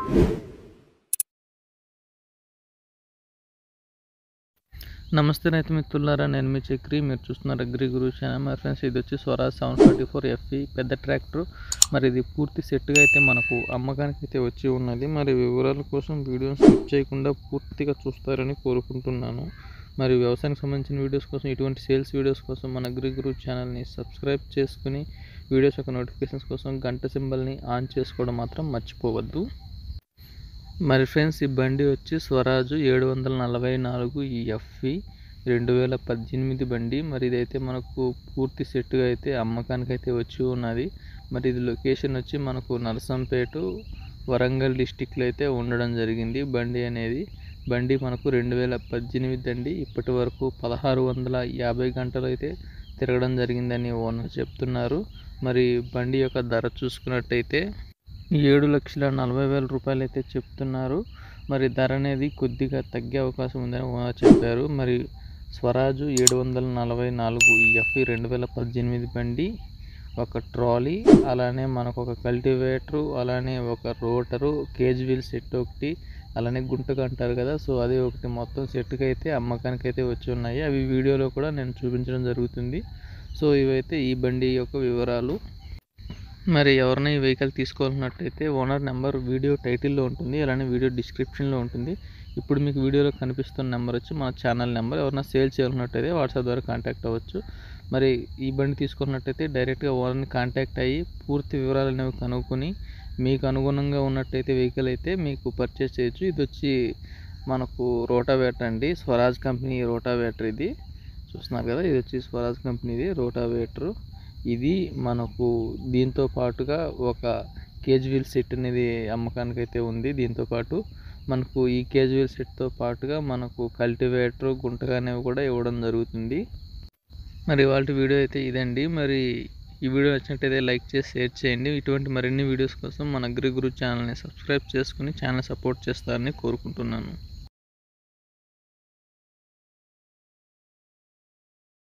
నమస్తే రైతు మిత్రులారా నేను మీ చక్రి మీరు చూస్తున్నారు అగ్రి గురు ఛానల్ మరి ఫ్రెండ్స్ ఇది వచ్చి Swaraj seven forty four F E పెద్ద ట్రాక్టర్ మరి ఇది పూర్తి సెట్గా అయితే మనకు అమ్మకానికి అయితే వచ్చి ఉన్నది మరి వివరాల కోసం వీడియోని స్కిప్ చేయకుండా పూర్తిగా చూస్తారని కోరుకుంటున్నాను మరి వ్యవసాయానికి సంబంధించిన వీడియోస్ కోసం ఇటువంటి సేల్స్ వీడియోస్ కోసం మన అగ్రి గురు ఛానల్ని సబ్స్క్రైబ్ చేసుకుని వీడియోస్ యొక్క నోటిఫికేషన్స్ కోసం గంట సింబల్ని ఆన్ చేసుకోవడం మాత్రం మర్చిపోవద్దు మరి ఫ్రెండ్స్ ఈ బండి వచ్చి స్వరాజు ఏడు వందల నలభై నాలుగు ఈ ఎఫ్ఈ రెండు వేల పద్దెనిమిది బండి మరి ఇదైతే మనకు పూర్తి సెట్గా అయితే అమ్మకానికి అయితే వచ్చి ఉన్నది మరి ఇది లొకేషన్ వచ్చి మనకు నరసంపేట వరంగల్ డిస్టిక్లో అయితే ఉండడం జరిగింది బండి అనేది బండి మనకు రెండు వేల పద్దెనిమిది అండి ఇప్పటి వరకు పదహారు వందల యాభై గంటలు అయితే తిరగడం జరిగిందని ఓనర్ చెప్తున్నారు మరి బండి యొక్క ధర చూసుకున్నట్టయితే ఏడు లక్షల నలభై వేల రూపాయలు అయితే చెప్తున్నారు మరి ధర అనేది కొద్దిగా తగ్గే అవకాశం ఉందని ఓనర్ చెప్పారు మరి స్వరాజు ఏడు వందల నలభై నాలుగు ఎఫ్ఈ రెండు వేల పద్దెనిమిది బండి ఒక ట్రాలీ అలానే మనకు ఒక కల్టివేటరు అలానే ఒక రోటరు కేజ్ వీల్ సెట్ ఒకటి అలానే గుంటకు అంటారు కదా సో అది ఒకటి మొత్తం సెట్కి అయితే అమ్మకానికి అయితే వచ్చి ఉన్నాయి అవి వీడియోలో కూడా నేను చూపించడం జరుగుతుంది సో ఇవైతే ఈ బండి యొక్క వివరాలు మరి ఎవరైనా ఈ వెహికల్ తీసుకోవాలన్నట్టయితే ఓనర్ నెంబర్ వీడియో టైటిల్లో ఉంటుంది అలానే వీడియో డిస్క్రిప్షన్లో ఉంటుంది ఇప్పుడు మీకు వీడియోలో కనిపిస్తున్న నెంబర్ వచ్చి మన ఛానల్ నెంబర్ ఎవరైనా సేల్ చేయాలన్నట్టయితే వాట్సాప్ ద్వారా కాంటాక్ట్ అవ్వచ్చు మరి ఈ బండి తీసుకున్నట్టయితే డైరెక్ట్గా ఓనర్ని కాంటాక్ట్ అయ్యి పూర్తి వివరాలు అనేవి కనుక్కొని మీకు అనుగుణంగా ఉన్నట్టయితే వెహికల్ అయితే మీకు పర్చేస్ చేయొచ్చు ఇది వచ్చి మనకు రోటావేటర్ అండి స్వరాజ్ కంపెనీ రోటావేటర్ ఇది చూస్తున్నారు కదా ఇది వచ్చి స్వరాజ్ కంపెనీది రోటావేటర్ ఇది మనకు దీంతో పాటుగా ఒక కేజ్ వీల్ సెట్ అనేది అమ్మకానికి అయితే ఉంది దీంతో పాటు మనకు ఈ కేజ్ వీల్ సెట్తో పాటుగా మనకు కల్టివేటర్ గుంటగా అనేవి కూడా ఇవ్వడం జరుగుతుంది మరి వాళ్ళ వీడియో అయితే ఇదండి మరి ఈ వీడియో నచ్చినట్టయితే లైక్ చేసి షేర్ చేయండి ఇటువంటి మరిన్ని వీడియోస్ కోసం మన అగ్రి గురు ఛానల్ని సబ్స్క్రైబ్ చేసుకుని ఛానల్ సపోర్ట్ చేస్తారని కోరుకుంటున్నాను